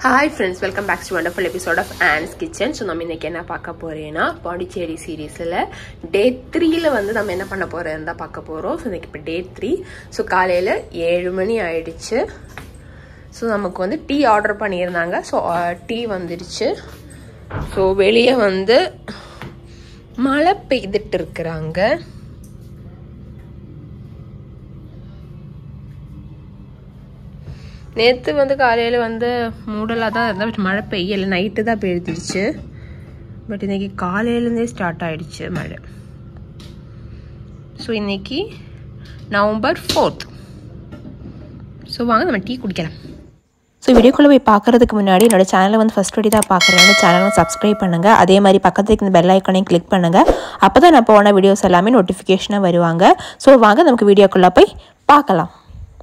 hi friends welcome back to wonderful episode of Ann's kitchen so நம்ம இன்னைக்கு என்ன பார்க்க போறேன்னா பாண்டிச்சேரி சீரீஸில் டே த்ரீல வந்து நம்ம என்ன பண்ண போறோம் தான் பார்க்க போகிறோம் ஸோ இன்னைக்கு இப்போ டே த்ரீ ஸோ காலையில் ஏழு மணி ஆயிடுச்சு ஸோ நமக்கு வந்து டீ ஆர்டர் பண்ணியிருந்தாங்க ஸோ டீ வந்துடுச்சு ஸோ வெளியே வந்து மழை பெய்துட்டு இருக்கிறாங்க நேற்று வந்து காலையில் வந்து மூடலாக தான் இருந்தால் பட் மழை பெய்யலை நைட்டு தான் பெய்திருச்சு பட் இன்னைக்கு காலையிலேருந்தே ஸ்டார்ட் ஆயிடுச்சு மழை ஸோ இன்னைக்கு நவம்பர் ஃபோர்த் ஸோ வாங்க நம்ம டீ குடிக்கலாம் ஸோ வீடியோக்குள்ளே போய் பார்க்குறதுக்கு முன்னாடி என்னோட சேனலை வந்து ஃபஸ்ட் வாட்டி தான் பார்க்குறேன் சேனலை சப்ஸ்கிரைப் பண்ணுங்கள் அதே மாதிரி பக்கத்துக்கு இந்த பெல் ஐக்கானையும் கிளிக் பண்ணுங்கள் அப்போ தான் நான் போன வீடியோஸ் எல்லாமே நோட்டிஃபிகேஷனாக வருவாங்க ஸோ வாங்க நமக்கு வீடியோக்குள்ளே போய் பார்க்கலாம்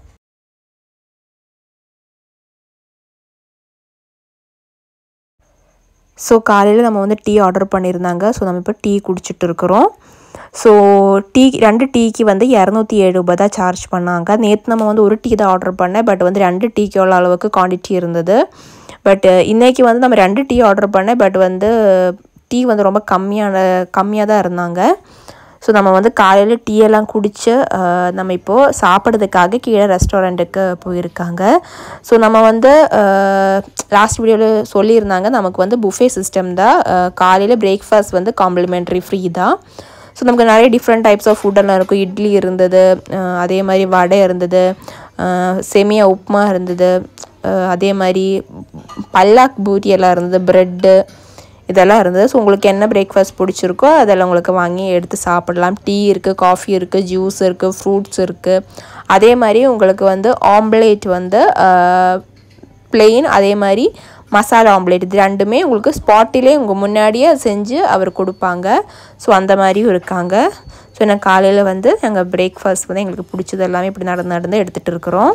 ஸோ காலையில் நம்ம வந்து டீ ஆர்டர் பண்ணியிருந்தாங்க ஸோ நம்ம இப்போ டீ குடிச்சிட்டு இருக்கிறோம் ஸோ டீ ரெண்டு டீக்கு வந்து இரநூத்தி ஏழு ரூபாய் தான் சார்ஜ் பண்ணாங்க நேற்று நம்ம வந்து ஒரு டீ தான் ஆர்டர் பண்ணேன் பட் வந்து ரெண்டு டீக்கு உள்ள அளவுக்கு குவான்டிட்டி இருந்தது பட் இன்றைக்கி வந்து நம்ம ரெண்டு டீ ஆர்டர் பண்ணேன் பட் வந்து டீ வந்து ரொம்ப கம்மியான கம்மியாக தான் இருந்தாங்க ஸோ நம்ம வந்து காலையில் டீ எல்லாம் குடித்து நம்ம இப்போது சாப்பிட்றதுக்காக கீழே ரெஸ்டாரண்ட்டுக்கு போயிருக்காங்க ஸோ நம்ம வந்து லாஸ்ட் வீடியோவில் சொல்லியிருந்தாங்க நமக்கு வந்து புஃபே சிஸ்டம் தான் காலையில் பிரேக்ஃபாஸ்ட் வந்து காம்ப்ளிமெண்ட்ரி ஃப்ரீ தான் ஸோ நமக்கு நிறைய டிஃப்ரெண்ட் டைப்ஸ் ஆஃப் ஃபுட்டெல்லாம் இருக்கும் இட்லி இருந்தது அதே மாதிரி வடை இருந்தது செமியா உப்புமா இருந்தது அதே மாதிரி பல்லாக் பூரி எல்லாம் இருந்தது ப்ரெட்டு இதெல்லாம் இருந்தது ஸோ உங்களுக்கு என்ன பிரேக்ஃபாஸ்ட் பிடிச்சிருக்கோ அதெல்லாம் உங்களுக்கு வாங்கி எடுத்து சாப்பிடலாம் டீ இருக்குது காஃபி இருக்குது ஜூஸ் இருக்குது ஃப்ரூட்ஸ் இருக்குது அதே மாதிரி உங்களுக்கு வந்து ஆம்லேட் வந்து பிளெயின் அதே மாதிரி மசாலா ஆம்லேட் இது ரெண்டுமே உங்களுக்கு ஸ்பாட்டிலே உங்கள் முன்னாடியே செஞ்சு அவர் கொடுப்பாங்க ஸோ அந்த மாதிரியும் இருக்காங்க ஸோ நான் காலையில் வந்து நாங்கள் பிரேக்ஃபாஸ்ட் வந்து எங்களுக்கு பிடிச்சது எல்லாமே இப்படி நடந்து நடந்து எடுத்துகிட்டு இருக்கிறோம்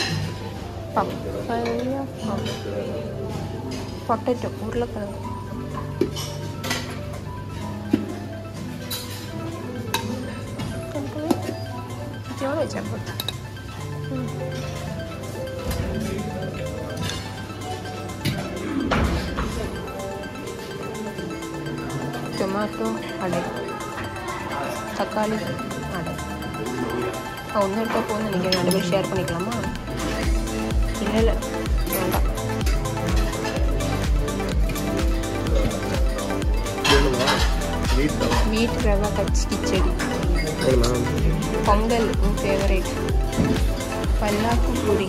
பொட்டேட்டோ உருளைக்கிழங்கு எவ்வளோ வச்சா போட்டு டொமாட்டோ அடை தக்காளி அடை ஒன்று எடுத்தால் போதும் நீங்கள் ரெண்டு பேரும் ஷேர் பண்ணிக்கலாமா இல்லை இல்லை வேண்டாம் வீட் ரவா கச்சி கிச்சடி பொங்கல் உன் ஃபேவரேட் பல்லாக்கு puri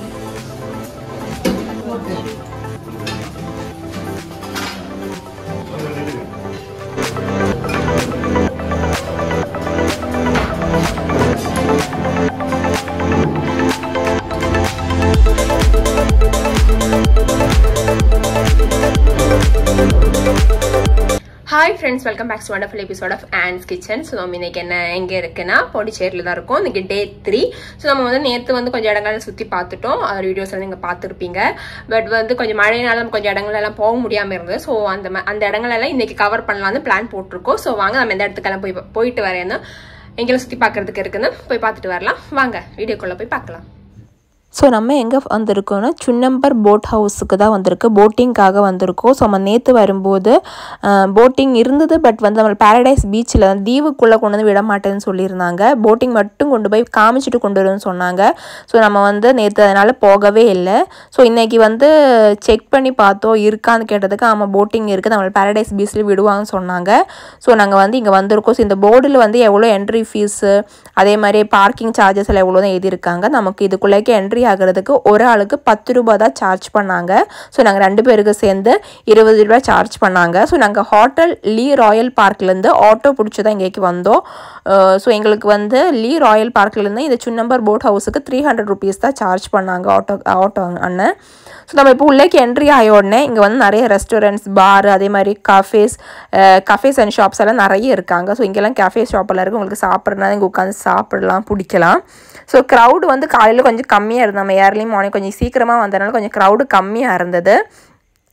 hi friends welcome back to wonderful episode of Ann's kitchen so நம்ம இன்னைக்கு என்ன எங்கே இருக்குன்னா பாண்டிச்சேரியில் தான் இருக்கும் இன்னைக்கு டே த்ரீ ஸோ நம்ம வந்து நேற்று வந்து கொஞ்சம் இடங்கள் சுற்றி பார்த்துட்டோம் வீடியோஸ் எல்லாம் நீங்கள் பார்த்துருப்பீங்க பட் வந்து கொஞ்சம் மழைனால நம்ம கொஞ்சம் இடங்கள் எல்லாம் போக முடியாமல் இருந்தது ஸோ அந்த அந்த இடங்களெல்லாம் இன்னைக்கு கவர் பண்ணலாம்னு பிளான் போட்டிருக்கோம் ஸோ வாங்க நம்ம எந்த இடத்துக்கெல்லாம் போய் போயிட்டு வரேன்னு எங்கெல்லாம் சுற்றி பார்க்கறதுக்கு இருக்குன்னு போய் பார்த்துட்டு வரலாம் வாங்க வீடியோக்குள்ளே போய் பார்க்கலாம் ஸோ நம்ம எங்கே வந்திருக்கோம்னா சுன்னம்பர் போட் ஹவுஸுக்கு தான் வந்திருக்கு போட்டிங்காக வந்திருக்கோம் ஸோ நம்ம நேற்று வரும்போது போட்டிங் இருந்தது பட் வந்து நம்ம பேரடைஸ் பீச்சில் தீவுக்குள்ளே கொண்டு வந்து விட மாட்டேன்னு சொல்லியிருந்தாங்க போட்டிங் மட்டும் கொண்டு போய் காமிச்சிட்டு கொண்டு வரும்னு சொன்னாங்க ஸோ நம்ம வந்து நேற்று அதனால் போகவே இல்லை ஸோ இன்றைக்கி வந்து செக் பண்ணி பார்த்தோம் இருக்கான்னு கேட்டதுக்கு ஆமாம் போட்டிங் இருக்குது நம்ம பேரடைஸ் பீச்சில் விடுவாங்கன்னு சொன்னாங்க ஸோ நாங்கள் வந்து இங்கே வந்திருக்கோம் ஸோ இந்த போர்டில் வந்து எவ்வளோ என்ட்ரி ஃபீஸு அதே மாதிரி பார்க்கிங் சார்ஜஸ் எல்லாம் எவ்வளோ தான் எழுதியிருக்காங்க நமக்கு இதுக்குள்ளேக்கு என்ட்ரி ஆகிறதுக்கு ஒரு ஆளுக்கு பத்து ரூபா தான் சார்ஜ் பண்ணாங்க ஸோ நாங்கள் ரெண்டு பேருக்கு சேர்ந்து இருபது ரூபா சார்ஜ் பண்ணாங்க ஸோ நாங்கள் ஹோட்டல் லீ ராயல் பார்க்லேருந்து ஆட்டோ பிடிச்சி தான் இங்கேக்கு வந்தோம் ஸோ எங்களுக்கு வந்து லீ ராயல் பார்க்லேருந்து இந்த சுன்னம்பர் போட் ஹவுஸுக்கு த்ரீ ஹண்ட்ரட் ருபீஸ் தான் சார்ஜ் பண்ணாங்க ஆட்டோ ஆட்டோ அண்ணன் ஸோ நம்ம இப்போ உள்ளேக்கு என்ட்ரி ஆகிய உடனே இங்கே வந்து நிறைய ரெஸ்டாரண்ட்ஸ் பார் அதே மாதிரி கஃபேஸ் கஃபேஸ் அண்ட் ஷாப்ஸ் எல்லாம் நிறைய இருக்காங்க ஸோ இங்கெல்லாம் கஃபே ஷாப்பெல்லாம் இருக்குது உங்களுக்கு சாப்பிட்றதுனா இங்கே உட்காந்து சாப்பிடலாம் பிடிக்கலாம் ஸோ க்ரௌடு வந்து காலையில் கொஞ்சம் கம்மியாக இருந்தது நம்ம ஏர்லி மார்னிங் கொஞ்சம் சீக்கிரமாக வந்ததுனால கொஞ்சம் க்ரௌடு கம்மியாக இருந்தது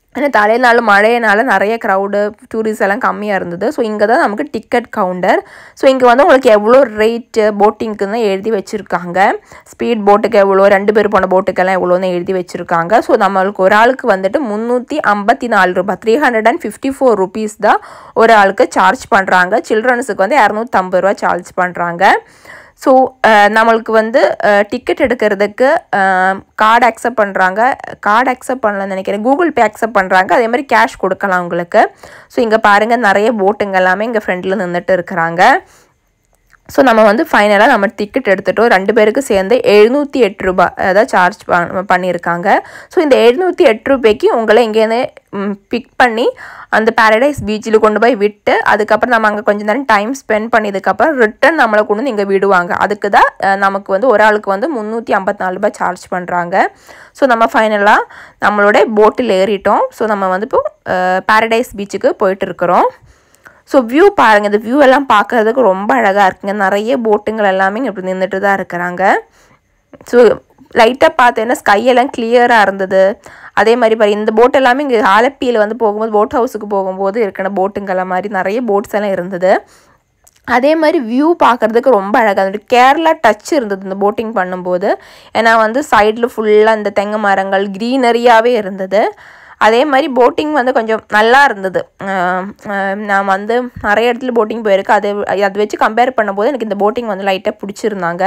ஏன்னா தலைநாள் மழையினால நிறைய க்ரௌடு டூரிஸ்ட் எல்லாம் கம்மியாக இருந்தது ஸோ இங்கே தான் நமக்கு டிக்கெட் கவுண்டர் ஸோ இங்கே வந்து உங்களுக்கு எவ்வளோ ரேட்டு போட்டிங்க்கு தான் எழுதி வச்சுருக்காங்க ஸ்பீட் போட்டுக்கு எவ்வளோ ரெண்டு பேர் போன போட்டுக்கெல்லாம் எவ்வளோன்னு எழுதி வச்சுருக்காங்க ஸோ நம்மளுக்கு ஒரு ஆளுக்கு வந்துட்டு முந்நூற்றி ஐம்பத்தி நாலு ரூபாய் three hundred and fifty four rupees தான் ஒரு ஆளுக்கு சார்ஜ் பண்ணுறாங்க சில்ட்ரன்ஸுக்கு வந்து இரநூத்தம்பது ரூபா சார்ஜ் பண்ணுறாங்க ஸோ நம்மளுக்கு வந்து டிக்கெட் எடுக்கிறதுக்கு கார்டு அக்செப்ட் பண்ணுறாங்க கார்டு அக்செப்ட் பண்ணலன்னு நினைக்கிறேன் கூகுள் பே அக்செப்ட் பண்ணுறாங்க அதே மாதிரி கேஷ் கொடுக்கலாம் உங்களுக்கு ஸோ இங்கே பாருங்கள் நிறைய போட்டுங்க எல்லாமே இங்கே ஃப்ரெண்டில் நின்றுட்டு இருக்கிறாங்க ஸோ நம்ம வந்து ஃபைனலாக நம்ம டிக்கெட் எடுத்துட்டோம் ரெண்டு பேருக்கு சேர்ந்து எழுநூற்றி எட்டு ரூபாய் அதாவது சார்ஜ் பண்ணியிருக்காங்க ஸோ இந்த எழுநூற்றி எட்டு ரூபாய்க்கு உங்களை இங்கேருந்து பிக் பண்ணி அந்த பேரடைஸ் பீச்சில் கொண்டு போய் விட்டு அதுக்கப்புறம் நம்ம அங்கே கொஞ்சம் நேரம் டைம் ஸ்பெண்ட் பண்ணதுக்கப்புறம் ரிட்டன் நம்மளை கொண்டு வந்து இங்கே விடுவாங்க அதுக்கு தான் அஹ், நமக்கு வந்து ஒரு ஆளுக்கு வந்து முந்நூற்றி ஐம்பத்தி நாலு ரூபாய் சார்ஜ் பண்ணுறாங்க ஸோ நம்ம ஃபைனலாக நம்மளோட போட்டில் ஏறிட்டோம் ஸோ நம்ம வந்து இப்போ பேரடைஸ் பீச்சுக்கு போயிட்டு இருக்கிறோம் ஸோ வியூ பாருங்கள் இந்த வியூ எல்லாம் பார்க்கறதுக்கு ரொம்ப அழகாக இருக்குங்க நிறைய போட்டுங்கள் எல்லாமே இங்க இப்படி நின்றுட்டு தான் இருக்கிறாங்க ஸோ லைட்டாக பார்த்தேன்னா ஸ்கை எல்லாம் கிளியராக இருந்தது அதே மாதிரி பாரு இந்த போட் எல்லாமே இங்கே ஆலப்பியில் வந்து போகும்போது போட் ஹவுஸுக்கு போகும்போது இருக்கிற போட்டுங்கள மாதிரி நிறைய போட்ஸ் எல்லாம் இருந்தது அதே மாதிரி வியூ பார்க்குறதுக்கு ரொம்ப அழகாக இருந்தது கேரளா டச் இருந்தது இந்த போட்டிங் பண்ணும்போது ஏன்னா வந்து சைடில் ஃபுல்லாக இந்த தென்னை மரங்கள் க்ரீனரியாகவே இருந்தது அதே மாதிரி போட்டிங் வந்து கொஞ்சம் நல்லா இருந்தது அஹ் அஹ் நான் வந்து நிறைய இடத்துல போட்டிங் போயிருக்கேன் அது அதை வச்சு கம்பேர் பண்ணும்போது எனக்கு இந்த போட்டிங் வந்து லைட்டாக பிடிச்சிருந்தாங்க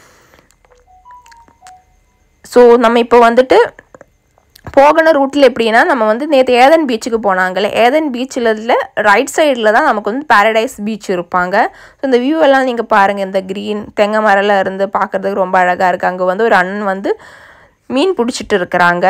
ஸோ நம்ம இப்போ வந்துட்டு போகணும் ரூட்டில் எப்படின்னா நம்ம வந்து நேற்று ஏதன் பீச்சுக்கு போனாங்கல்ல ஏதன் பீச்சில் ரைட் சைடில் தான் நமக்கு வந்து பாரடைஸ் பீச் இருப்பாங்க ஸோ இந்த வியூ எல்லாம் நீங்கள் பாருங்கள் இந்த க்ரீன் தென்னை மரம்லாம் இருந்து பார்க்குறதுக்கு ரொம்ப அழகாக இருக்குது அங்கே வந்து ஒரு அண்ணன் வந்து மீன் பிடிச்சிட்டு இருக்கிறாங்க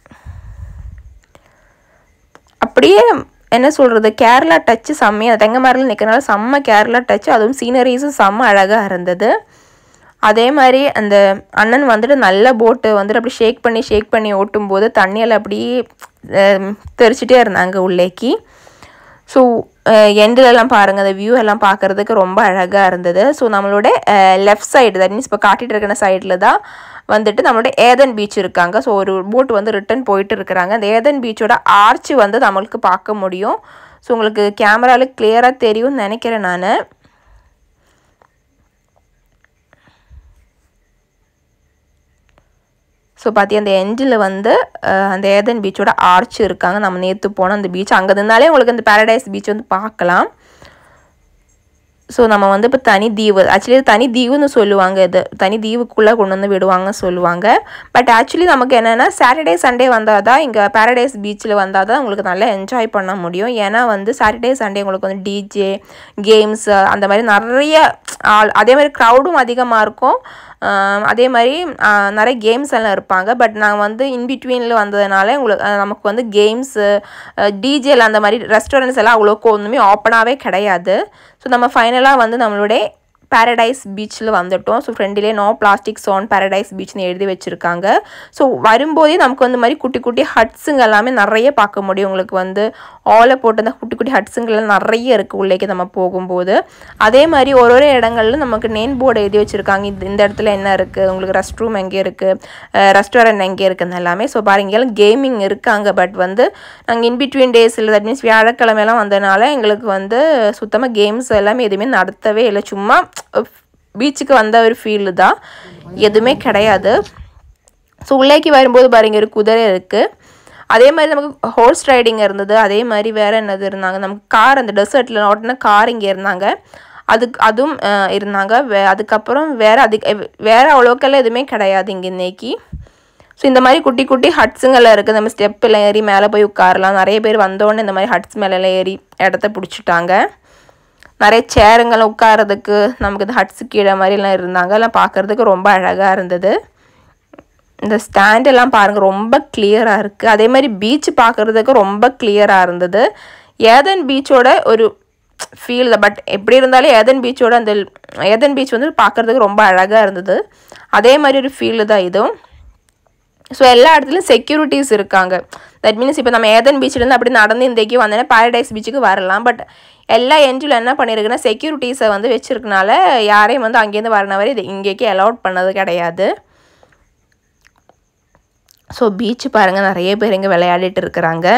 அப்படியே என்ன சொல்கிறது கேரளா டச்சு செம்மையாக தென்னை மரத்தில் நிற்கிறனால செம்ம கேரளா டச்சு அதுவும் சீனரிஸும் செம்ம அழகாக இருந்தது அதே மாதிரி அந்த அண்ணன் வந்துட்டு நல்ல போட்டு வந்துட்டு அப்படி ஷேக் பண்ணி ஷேக் பண்ணி ஓட்டும்போது தண்ணியில் அப்படியே அஹ், தெறிச்சிட்டே இருந்தாங்க உள்ளேக்கி ஸோ எண்டிலெல்லாம் பாருங்கள் அந்த வியூ எல்லாம் பார்க்குறதுக்கு ரொம்ப அழகாக இருந்தது ஸோ நம்மளோட லெஃப்ட் சைடு தட் மீன்ஸ் இப்போ காட்டிகிட்டு இருக்கிற சைடில் தான் வந்துட்டு நம்மளோட ஏதன் பீச் இருக்காங்க ஸோ ஒரு போட் வந்து ரிட்டன் போயிட்டு இருக்கிறாங்க அந்த ஏதன் பீச்சோட ஆர்ச் வந்து நம்மளுக்கு பார்க்க முடியும் ஸோ உங்களுக்கு கேமராவில் கிளியராக தெரியும்னு நினைக்கிறேன் நான் ஸோ பார்த்தி அந்த எண்டில் வந்து அஹ், அந்த ஏதன் பீச்சோட ஆர்ச் இருக்காங்க நம்ம நேற்று போன அந்த பீச் அங்கே இருந்தாலே உங்களுக்கு அந்த பாரடைஸ் பீச் வந்து பார்க்கலாம் ஸோ நம்ம வந்து இப்போ தனி தீவு ஆக்சுவலி தனி தீவுன்னு சொல்லுவாங்க இது தனி தீவுக்குள்ளே கொண்டு வந்து விடுவாங்கன்னு சொல்லுவாங்க பட் ஆக்சுவலி நமக்கு என்னென்னா சாட்டர்டே சண்டே வந்தால் தான் இங்கே பாரடைஸ் பீச்சில் வந்தால் தான் உங்களுக்கு நல்லா என்ஜாய் பண்ண முடியும் ஏன்னா வந்து சாட்டர்டே சண்டே உங்களுக்கு வந்து டிஜே கேம்ஸ் அந்த மாதிரி நிறைய ஆள் அதே மாதிரி க்ரௌடும் அதிகமாக இருக்கும் ஆஹ் அதே மாதிரி ஆஹ் நிறைய கேம்ஸ் எல்லாம் இருப்பாங்க பட் நான் வந்து இன்பிட்வீனில் வந்ததுனால உங்களுக்கு ஆஹ் நமக்கு வந்து கேம்ஸு டிஜேல அந்த மாதிரி ரெஸ்டாரண்ட்ஸ் எல்லாம் அவ்வளோக்கு ஒன்றுமே ஓப்பனாகவே கிடையாது ஸோ நம்ம ஃபைனலாக வந்து நம்மளுடைய பாரடைஸ் பீச்சில் வந்துட்டோம் ஸோ ஃப்ரெண்டிலே நோ பிளாஸ்டிக் சோன் பாரடைஸ் பீச்னு எழுதி வச்சுருக்காங்க ஸோ வரும்போதே நமக்கு வந்து மாதிரி குட்டி குட்டி ஹட்ஸுங்க எல்லாமே நிறைய பார்க்க முடியும் உங்களுக்கு வந்து ஆலை போட்டு அந்த குட்டி குட்டி ஹட்ஸுங்கெல்லாம் நிறைய இருக்குது உள்ளேக்கு நம்ம போகும்போது அதே மாதிரி ஒரு ஒரு இடங்கள்ல நமக்கு நேம் போர்டு எழுதி வச்சுருக்காங்க இந்த இந்த இடத்துல என்ன இருக்குது உங்களுக்கு ரெஸ்ட் ரூம் எங்கே இருக்குது ரெஸ்டாரண்ட் எங்கே இருக்குன்னு எல்லாமே ஸோ பாருங்க இங்கெல்லாம் கேமிங் இருக்காங்க பட் வந்து நாங்கள் இன்பிட்வீன் டேஸில் தட் மீன்ஸ் வியாழக்கிழமையெல்லாம் வந்தனால எங்களுக்கு வந்து சுத்தமாக கேம்ஸ் எல்லாமே எதுவுமே நடத்தவே இல்லை சும்மா பீச்சுக்கு வந்த ஒரு ஃபீல் தான் எதுவுமே கிடையாது ஸோ உள்ளேக்கு வரும்போது பாருங்க ஒரு குதிரை இருக்குது அதே மாதிரி நமக்கு ஹோர்ஸ் ரைடிங் இருந்தது அதே மாதிரி வேறு என்னது இருந்தாங்க நமக்கு கார் அந்த டெசர்ட்டில் ஓட்டின கார் இங்கே இருந்தாங்க அதுக்கு அதுவும் அஹ், இருந்தாங்க வே அதுக்கப்புறம் வேறு அதுக்கு வேறு அவ்வளோக்கெல்லாம் எதுவுமே கிடையாது இங்கே இன்னைக்கு ஸோ இந்த மாதிரி குட்டி குட்டி ஹட்ஸுங்கெல்லாம் இருக்குது நம்ம ஸ்டெப்பில் ஏறி மேலே போய் உட்காரலாம் நிறைய பேர் வந்தோடனே இந்த மாதிரி ஹட்ஸ் மேலெல்லாம் ஏறி இடத்த பிடிச்சிட்டாங்க நிறைய சேருங்கெல்லாம் உட்காரதுக்கு நமக்கு இந்த ஹட்ஸு கீழே மாதிரிலாம் இருந்தாங்க எல்லாம் பார்க்குறதுக்கு ரொம்ப அழகாக இருந்தது இந்த ஸ்டாண்ட் எல்லாம் பாருங்கள் ரொம்ப கிளியராக இருக்குது அதே மாதிரி பீச் பார்க்குறதுக்கு ரொம்ப கிளியராக இருந்தது ஏதன் பீச்சோட ஒரு ஃபீல் தான் பட் எப்படி இருந்தாலும் ஏதன் பீச்சோட அந்த ஏதன் பீச் வந்து பார்க்குறதுக்கு ரொம்ப அழகாக இருந்தது அதே மாதிரி ஒரு ஃபீல் தான் இதுவும் ஸோ எல்லா இடத்துலையும் செக்யூரிட்டிஸ் இருக்காங்க தட் மீன்ஸ் இப்போ நம்ம ஏதன் பீச்சிலேருந்து அப்படி நடந்து இந்தக்கு வந்தோன்னா பாரடைஸ் பீச்சுக்கு வரலாம் பட் எல்லா என்ஜில் என்ன பண்ணியிருக்குன்னா செக்யூரிட்டிஸை வந்து வச்சிருக்கனால யாரையும் வந்து அங்கேருந்து வரன வரை இது இங்கேக்கு அலௌட் பண்ணது கிடையாது ஸோ பீச் பாருங்கள் நிறைய பேர் இங்கே விளையாடிட்டு இருக்கிறாங்க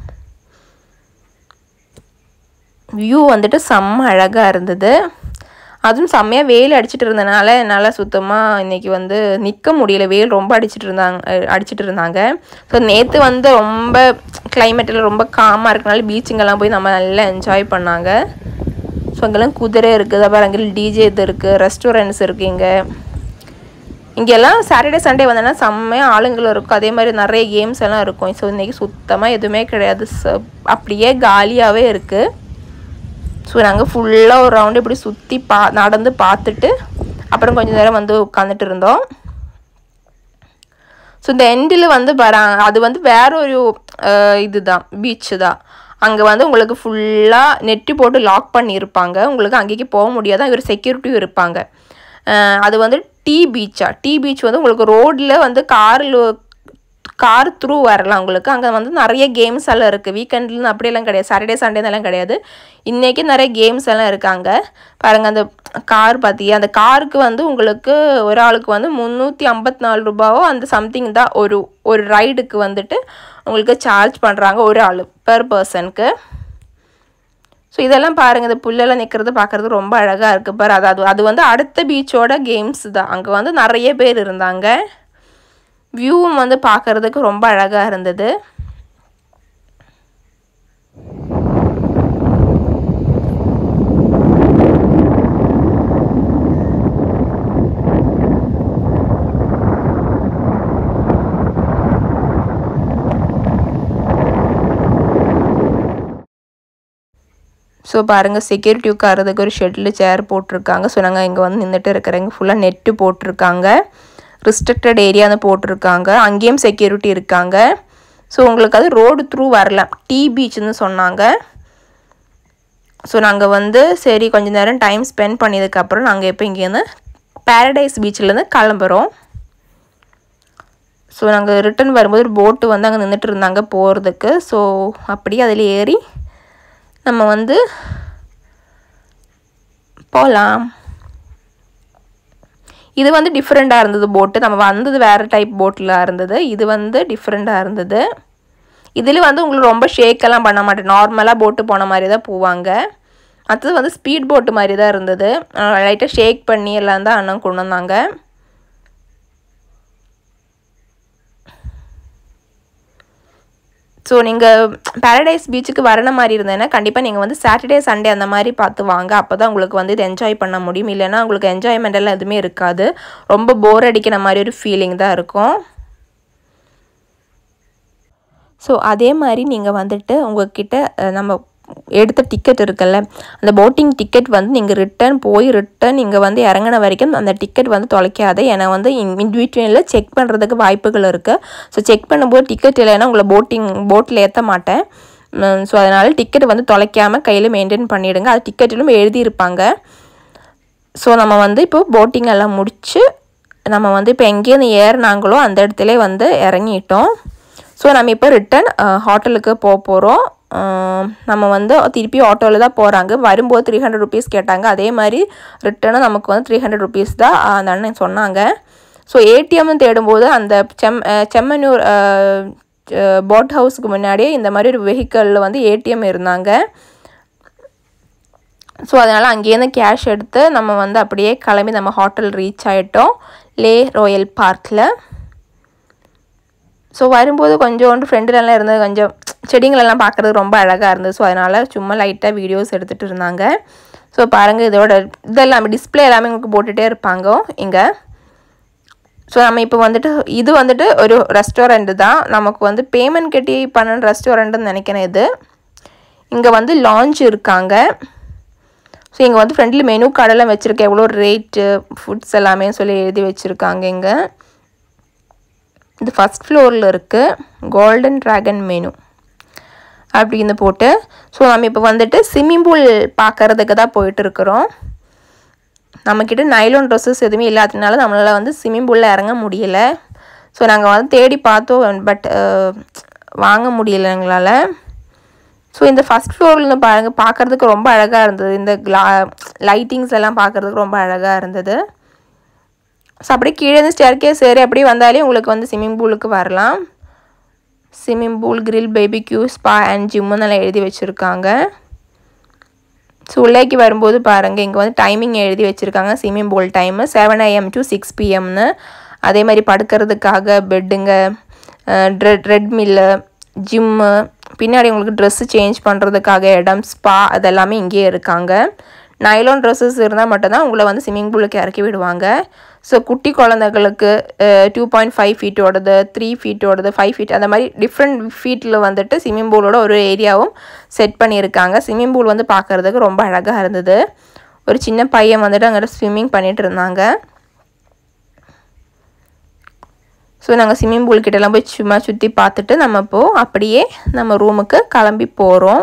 வியூ வந்துட்டு செம்ம அழகாக இருந்தது அதுவும் செம்மையாக வெயில் அடிச்சிட்டு இருந்தனால என்னால் சுத்தமாக இன்றைக்கி வந்து நிற்க முடியல வெயில் ரொம்ப அடிச்சிட்டு இருந்தாங்க அஹ் அடிச்சிட்டு இருந்தாங்க ஸோ நேற்று வந்து ரொம்ப கிளைமேட்டில் ரொம்ப காமாக இருக்கனால பீச்சுங்கெல்லாம் போய் நம்ம நல்லா என்ஜாய் பண்ணாங்க ஸோ அங்கெல்லாம் குதிரை இருக்குது அப்புறம் அங்கே டிஜே இது இருக்குது ரெஸ்டாரண்ட்ஸ் இருக்குது இங்கே இங்கெல்லாம் சாட்டர்டே சண்டே வந்தோன்னா செம்மையாக ஆளுங்களும் இருக்கும் அதே மாதிரி நிறைய கேம்ஸ் எல்லாம் இருக்கும் ஸோ இன்றைக்கி சுத்தமாக எதுவுமே கிடையாது ச- அப்படியே காலியாகவே இருக்குது ஸோ நாங்கள் ஃபுல்லாக ஒரு ரவுண்டு இப்படி சுற்றி பா நடந்து பார்த்துட்டு அப்புறம் கொஞ்ச நேரம் வந்து உட்காந்துட்டு இருந்தோம் ஸோ இந்த எண்டில் வந்து வராங்க அது வந்து வேற ஒரு அஹ், இதுதான் பீச்சு தான் அங்கே வந்து உங்களுக்கு ஃபுல்லாக நெட்டு போட்டு லாக் பண்ணியிருப்பாங்க உங்களுக்கு அங்கேக்கு போக முடியாது இவர் செக்யூரிட்டியும் இருப்பாங்க அஹ், அது வந்து டீ பீச்சா டீ பீச் வந்து உங்களுக்கு ரோட்டில் வந்து காரில் கார் த்ரூ வரலாம் உங்களுக்கு அங்கே வந்து நிறைய கேம்ஸ் எல்லாம் இருக்குது வீக்கெண்ட்லன்னு அப்படியெல்லாம் கிடையாது சாட்டர்டே சண்டேலாம் கிடையாது இன்றைக்கி நிறைய கேம்ஸ் எல்லாம் இருக்காங்க பாருங்கள் அந்த கார் பார்த்தியா அந்த காருக்கு வந்து உங்களுக்கு ஒரு ஆளுக்கு வந்து முந்நூற்றி ஐம்பத்தி நாலு ரூபாவோ அந்த சம்திங் தான் ஒரு ஒரு ரைடுக்கு வந்துட்டு உங்களுக்கு சார்ஜ் பண்ணுறாங்க ஒரு ஆள் பெர் பர்சனுக்கு ஸோ இதெல்லாம் பாருங்கள் இந்த புல்லெல்லாம் நிற்கிறது பார்க்குறது ரொம்ப அழகாக இருக்குது பாரு அது அது அது வந்து அடுத்த பீச்சோட கேம்ஸ் தான் அங்கே வந்து நிறைய பேர் இருந்தாங்க வியூவும் வந்து பார்க்குறதுக்கு ரொம்ப அழகாக இருந்தது ஸோ பாருங்கள் செக்யூரிட்டி உட்காரதுக்கு ஒரு ஷெட்டில் சேர் போட்டிருக்காங்க ஸோ நாங்கள் இங்கே வந்து நின்றுட்டு இருக்கிறவங்க ஃபுல்லாக நெட்டு போட்டிருக்காங்க ரிஸ்ட்ரிக்டட் ஏரியான்னு போட்டிருக்காங்க அங்கேயும் செக்யூரிட்டி இருக்காங்க ஸோ உங்களுக்கு அது ரோடு த்ரூ வரலாம் டீ பீச்னு சொன்னாங்க ஸோ நாங்கள் வந்து சரி கொஞ்ச நேரம் டைம் ஸ்பெண்ட் பண்ணதுக்கப்புறம் நாங்கள் இப்போ இங்கேருந்து பாரடைஸ் பீச்சிலேருந்து கிளம்புறோம் ஸோ நாங்கள் ரிட்டர்ன் வரும்போது ஒரு போட்டு வந்து அங்கே நின்றுட்டு இருந்தாங்க போகிறதுக்கு ஸோ அப்படியே அதில் ஏறி நம்ம வந்து போகலாம் இது வந்து டிஃப்ரெண்ட்டாக இருந்தது போட்டு நம்ம வந்தது வேறு டைப் போட்டில் இருந்தது இது வந்து டிஃப்ரெண்ட்டாக இருந்தது இதில் வந்து உங்களுக்கு ரொம்ப ஷேக்கெல்லாம் பண்ண மாட்டேன் நார்மலாக போட்டு போன மாதிரி தான் போவாங்க அடுத்தது வந்து ஸ்பீட் போட்டு மாதிரி தான் இருந்தது லைட்டாக ஷேக் பண்ணி எல்லாம் தான் அண்ணன் கொண்டு வந்தாங்க ஸோ நீங்கள் பாரடைஸ் பீச்சுக்கு வரன மாதிரி இருந்தேன்னா கண்டிப்பாக நீங்கள் வந்து சாட்டர்டே சண்டே அந்த மாதிரி பார்த்து வாங்க அப்போ தான் உங்களுக்கு வந்து இது என்ஜாய் பண்ண முடியும் இல்லைன்னா உங்களுக்கு என்ஜாய்மெண்ட் எல்லாம் எதுவுமே இருக்காது ரொம்ப போர் அடிக்கிற மாதிரி ஒரு ஃபீலிங் தான் இருக்கும் ஸோ அதே மாதிரி நீங்கள் வந்துட்டு உங்ககிட்ட அஹ், நம்ம எடுத்த டிக்கெட் இருக்குல்ல அந்த போட்டிங் டிக்கெட் வந்து நீங்கள் ரிட்டர்ன் போய் ரிட்டர்ன் நீங்கள் வந்து இறங்கின வரைக்கும் அந்த டிக்கெட் வந்து தொலைக்காது ஏன்னா வந்து இன்பிட்வீனில் செக் பண்ணுறதுக்கு வாய்ப்புகள் இருக்குது ஸோ செக் பண்ணும்போது டிக்கெட் இல்லைன்னா உங்களை போட்டிங் போட்டில் ஏற்ற மாட்டேன் ஸோ அதனால் டிக்கெட் வந்து தொலைக்காமல் கையில் மெயின்டைன் பண்ணிவிடுங்க அது டிக்கெட்டிலும் எழுதியிருப்பாங்க ஸோ நம்ம வந்து இப்போ போட்டிங் எல்லாம் முடித்து நம்ம வந்து இப்போ எங்கேருந்து ஏறினாங்களோ அந்த இடத்துல வந்து இறங்கிட்டோம் ஸோ நம்ம இப்போ ரிட்டன் ஹோட்டலுக்கு போக போகிறோம் நம்ம வந்து திருப்பி ஆட்டோவில் தான் போகிறாங்க வரும்போது த்ரீ ஹண்ட்ரட் ருபீஸ் கேட்டாங்க அதே மாதிரி ரிட்டனும் நமக்கு வந்து த்ரீ ஹண்ட்ரட் ருபீஸ் தான் அந்த அண்ணன் சொன்னாங்க ஸோ ஏடிஎம்னு தேடும்போது அந்த செம் அஹ் செம்மனூர் போட் ஹவுஸுக்கு முன்னாடியே இந்த மாதிரி ஒரு வெஹிக்கிளில் வந்து ஏடிஎம் இருந்தாங்க ஸோ அதனால் அங்கேருந்து கேஷ் எடுத்து நம்ம வந்து அப்படியே கிளம்பி நம்ம ஹோட்டல் ரீச் ஆகிட்டோம் லே ராயல் பார்க்கில் ஸோ வரும்போது கொஞ்சோண்டு ஃப்ரெண்டுலலாம் இருந்தது கொஞ்சம் செடிங்களெல்லாம் பார்க்குறது ரொம்ப அழகாக இருந்தது ஸோ அதனால் சும்மா லைட்டாக வீடியோஸ் எடுத்துகிட்டு இருந்தாங்க ஸோ பாருங்கள் இதோட இதெல்லாம் டிஸ்பிளே எல்லாமே உங்களுக்கு போட்டுகிட்டே இருப்பாங்க இங்கே ஸோ நம்ம இப்போ வந்துட்டு இது வந்துட்டு ஒரு ரெஸ்டாரண்ட்டு தான் நமக்கு வந்து பேமெண்ட் கட்டி பண்ண ரெஸ்டாரண்ட்டுன்னு நினைக்கிறேன் இது இங்கே வந்து லான்ச் இருக்காங்க ஸோ இங்கே வந்து ஃப்ரெண்டில் மெனு கார்டெல்லாம் வச்சுருக்கேன் எவ்வளோ ரேட்டு ஃபுட்ஸ் எல்லாமே சொல்லி எழுதி வச்சுருக்காங்க இங்கே இது ஃபஸ்ட் ஃப்ளோரில் இருக்குது கோல்டன் ட்ராகன் மெனு அப்படின்னு போட்டு ஸோ நம்ம இப்போ வந்துட்டு ஸ்விம்மிங் பூல் பார்க்கறதுக்கு தான் போயிட்டு இருக்கிறோம் நம்மக்கிட்ட நைலோன் ட்ரெஸ்ஸஸ் எதுவுமே இல்லாததுனால நம்மளால் வந்து ஸ்விம்மிங் பூலில் இறங்க முடியல ஸோ நாங்கள் வந்து தேடி பார்த்தோம் பட் வாங்க முடியல எங்களால் ஸோ இந்த ஃபஸ்ட் ஃப்ளோரில் பாருங்கள் பார்க்குறதுக்கு ரொம்ப அழகாக இருந்தது இந்த கிளா லைட்டிங்ஸ் எல்லாம் பார்க்குறதுக்கு ரொம்ப அழகாக இருந்தது ஸோ அப்படியே கீழே இருந்து ஸ்டேர் கேஸ் ஏறி அப்படியே வந்தாலே உங்களுக்கு வந்து ஸ்விம்மிங் பூலுக்கு வரலாம் swimming pool grill barbecue spa and ஜிம்முன்னு எல்லாம் எழுதி வச்சுருக்காங்க ஸோ உள்ளேக்கு வரும்போது பாருங்கள் இங்கே வந்து டைமிங் எழுதி வச்சுருக்காங்க swimming pool time seven AM to six பிஎம்னு அதே மாதிரி படுக்கிறதுக்காக பெட்டுங்க ட்ரெட் ரெட்மில்லு ஜிம்மு பின்னாடி உங்களுக்கு ட்ரெஸ்ஸு சேஞ்ச் பண்ணுறதுக்காக இடம் ஸ்பா அதெல்லாமே இங்கேயே இருக்காங்க நைலான் ட்ரெஸ்ஸஸ் இருந்தால் மட்டும்தான் உங்களை வந்து ஸ்விம்மிங் பூலுக்கு இறக்கி விடுவாங்க ஸோ குட்டி குழந்தைகளுக்கு டூ பாயிண்ட் ஃபைவ் ஃபீட்டோடது த்ரீ ஃபீட்டோடது ஃபைவ் ஃபீட் அந்த மாதிரி டிஃப்ரெண்ட் ஃபீட்டில் வந்துட்டு ஸ்விம்மிங் பூலோட ஒரு ஏரியாவும் செட் பண்ணியிருக்காங்க ஸ்விம்மிங் பூல் வந்து பார்க்குறதுக்கு ரொம்ப அழகாக இருந்தது ஒரு சின்ன பையன் வந்துட்டு அங்கே ஸ்விம்மிங் பண்ணிட்டு இருந்தாங்க ஸோ நாங்கள் ஸ்விம்மிங் பூல் கிட்டலாம் போய் சும்மா சுற்றி பார்த்துட்டு நம்ம இப்போது அப்படியே நம்ம ரூமுக்கு கிளம்பி போகிறோம்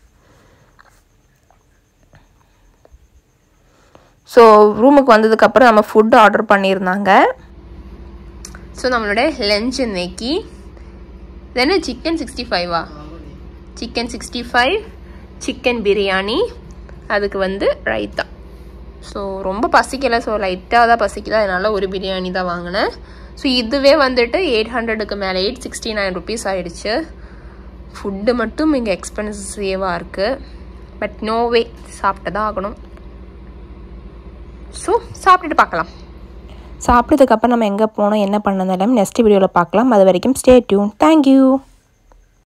ஸோ ரூமுக்கு வந்ததுக்கப்புறம் நம்ம ஃபுட் ஆர்டர் பண்ணியிருந்தாங்க ஸோ நம்மளோட லஞ்ச் இன்னைக்கு இது என்ன சிக்கன் சிக்ஸ்டி ஃபைவா chicken sixty five chicken biryani அதுக்கு வந்து ரைத்தா ஸோ ரொம்ப பசிக்கலை ஸோ லைட்டாக தான் பசிக்கல அதனால ஒரு பிரியாணி தான் வாங்கினேன் ஸோ இதுவே வந்துட்டு எயிட் ஹண்ட்ரடுக்கு மேலே எயிட் சிக்ஸ்டி நைன் ருபீஸ் ஆகிடுச்சு ஃபுட்டு மட்டும் இங்கே எக்ஸ்பென்சிவாக இருக்குது பட் நோ வே சாப்பிட்டு தான் ஆகணும் ஸோ சாப்பிட்டுட்டு பார்க்கலாம் சாப்பிட்டதுக்கப்புறம் நம்ம எங்கே போனோம் என்ன பண்ணது எல்லாமே நெக்ஸ்ட் வீடியோவில் பார்க்கலாம் அது வரைக்கும் ஸ்டே டியூன் தேங்க்யூ